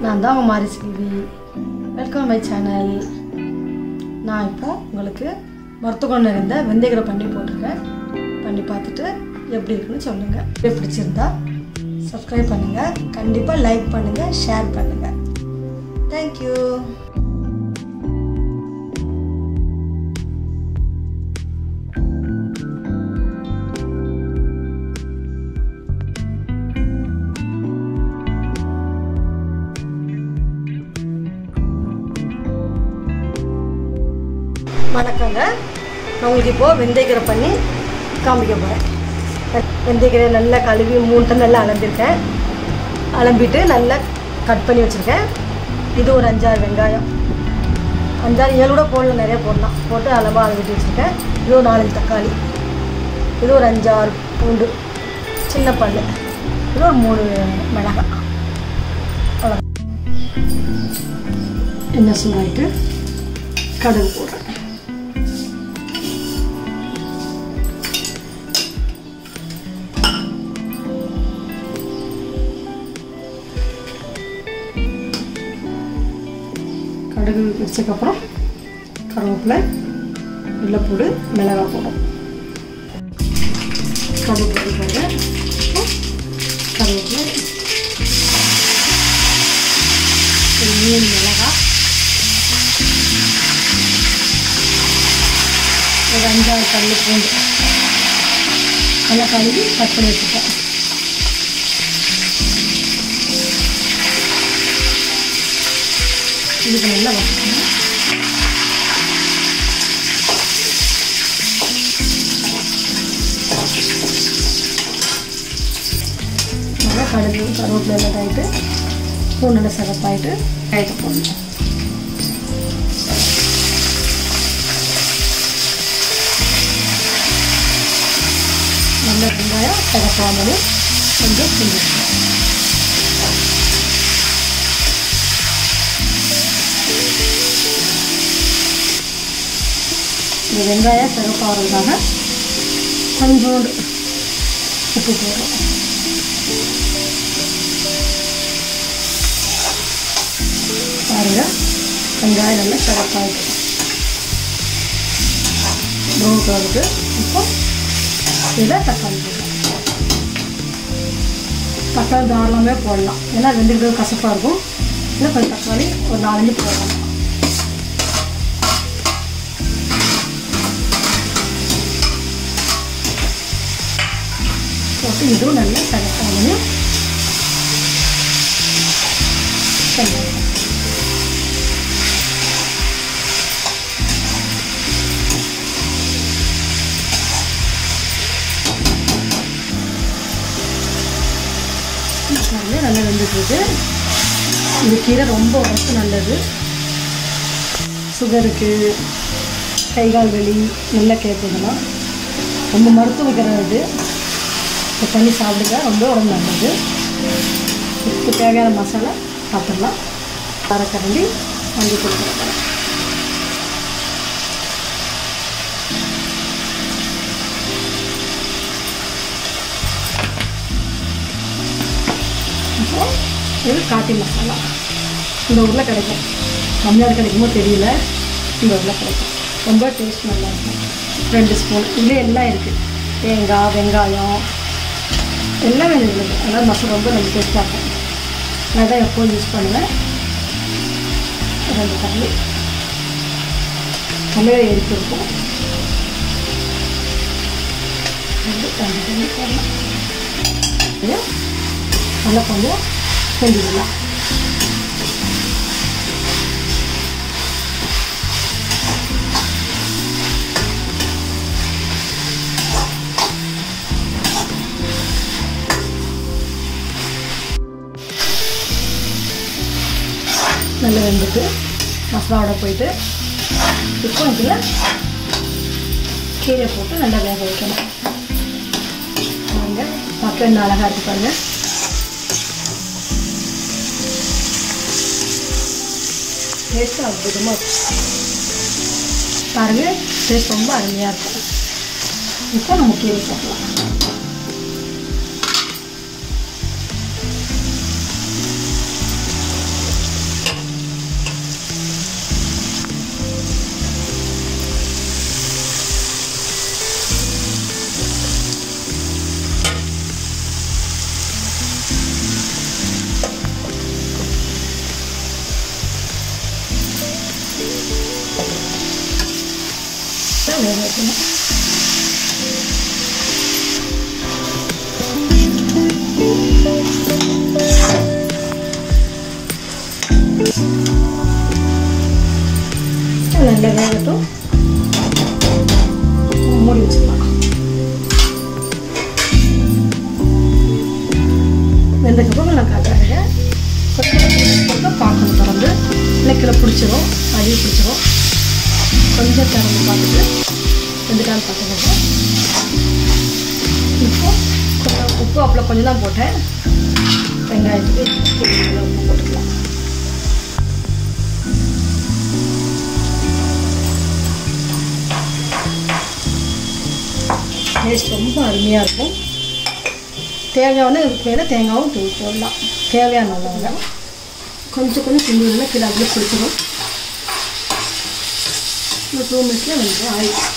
நான் தான் உங்கள் மாரி செல்வி வெல்கம் மை சேனல் நான் இப்போ உங்களுக்கு மருத்துவம் நிறைந்த வெந்தயக்கரை பண்ணி போட்டிருக்கேன் பண்ணி பார்த்துட்டு எப்படி இருக்குன்னு சொல்லுங்கள் எப்படி பிடிச்சிருந்தா சப்ஸ்கிரைப் பண்ணுங்கள் கண்டிப்பாக லைக் பண்ணுங்கள் ஷேர் பண்ணுங்கள் தேங்க்யூ வணக்கங்க நான் உங்களுக்கு இப்போது வெந்தயக்கரை பண்ணி காமிக்க போகிறேன் வெந்தயக்கரை நல்லா கழுவி மூணு டன் நல்லா அலம்பிருக்கேன் அலம்பிட்டு நல்லா கட் பண்ணி வச்சுருக்கேன் இது ஒரு அஞ்சாறு வெங்காயம் அஞ்சாறு ஏழு கூட போடல நிறைய போடலாம் போட்டு அளவாக அலம்பிட்டு வச்சுருக்கேன் இது ஒரு நாலஞ்சு தக்காளி இது ஒரு அஞ்சாறு பூண்டு சின்ன பல் இது ஒரு மூணு மிளகாய் அவ்வளோ எண்ணெய் சூடாயிட்டு கடுகு போடுறேன் கடுகு வச்சதுக்கப்புறம் கருவேப்பிலை வெள்ளைப்பூடு மிளகாய் போடும் கடுகு போடுறாங்க கருவேப்பிலை ஒரு மூணு மிளகாய் ஒரு அஞ்சாறு கல் பூண்டு நல்லா கழுவி கட் பண்ணி வச்சுட்டேன் இதுக்கு நல்லா வச்சுக்கணும் நல்லா கடுகு கருவேப்பிலை எல்லாம் ஆகிட்டு பூண்டு சிறப்பாயிட்டு கயத்து போடணும் நல்ல வெங்காயம் சிறப்பாமது கொஞ்சம் கிண்டிக்கணும் இந்த வெங்காயம் சிறப்பாகிறதுக்காக கொஞ்சோண்டு உப்பு போடுறோம் பாருங்க வெங்காயம் நல்லா சிறப்பாயிட்டு ப்ரௌன் கலருக்கு இப்போ இதில் தக்காளி போடுறோம் தக்காளி தாராளமே போடலாம் ஏன்னா ரெண்டு கிலோ கசப்பாக இருக்கும் இல்லை கொஞ்சம் தக்காளி ஒரு நாலஞ்சு போடலாம் போட்டு இதுவும் நல்லா சகப்பாகணும் நல்லா வெந்துட்டுருக்கு இந்த கீரை ரொம்ப உடம்பு நல்லது சுகருக்கு கைகால் வலி நல்ல கேட்குதுலாம் ரொம்ப மருத்துவ கீரை இது இப்போ பண்ணி சாப்பிடுங்க ரொம்ப உடம்பு நல்லது இதுக்கு தேவையான மசாலா சாப்பிட்லாம் அரைக்கரண்டி வாங்கி கொடுக்குறேன் அப்புறம் இது காட்டி மசாலா இந்த ஊரில் கிடைக்கும் தமிழ்நாடு கிடைக்குமோ தெரியல இந்த ஊரில் கிடைக்கும் ரொம்ப டேஸ்ட் நல்லா இருக்கும் ரெண்டு ஸ்பூன் இதில் எல்லாம் இருக்குது தேங்காய் வெங்காயம் எல்லாமே இருக்குது அதனால் மசாலா ரொம்ப ரொம்ப டேஸ்ட்டாக இருக்கும் நான் தான் எப்போவும் யூஸ் பண்ணுவேன் ரெண்டு தண்ணி தமிழை எரிப்பு இருக்கும் ரெண்டு ரெண்டு தண்ணி போடலாம் இது நல்லா கொஞ்சம் செஞ்சுக்கலாம் நல்லா வெந்துட்டு மசாலாவோட போயிட்டு இப்போ இதில் கீரை போட்டு நல்லா வேக வைக்கணும் பாருங்கள் பார்க்க என்ன அழகாக இருக்கு பாருங்கள் டேஸ்ட்டு அற்புதமாக இருக்கும் பாருங்கள் டேஸ்ட் ரொம்ப அருமையாக இருக்கும் இப்போ நம்ம கீரை போடலாம் இப்போ கொஞ்சம் உப்பு அப்பளம் கொஞ்சம் தான் போட்டேன் வெங்காயத்துக்கு தேவையான உப்பு போட்டுக்கலாம் டேஸ்ட் ரொம்ப அருமையாக இருக்கும் தேவையான இதுக்கு மேலே தேங்காயும் தூள் போடலாம் தேவையான அளவுல கொஞ்சம் கொஞ்சம் கிண்டினா கீழே அப்படியே பிடிச்சிடும் ஒரு டூ மினிட்ஸில் வந்து ஆயிடுச்சு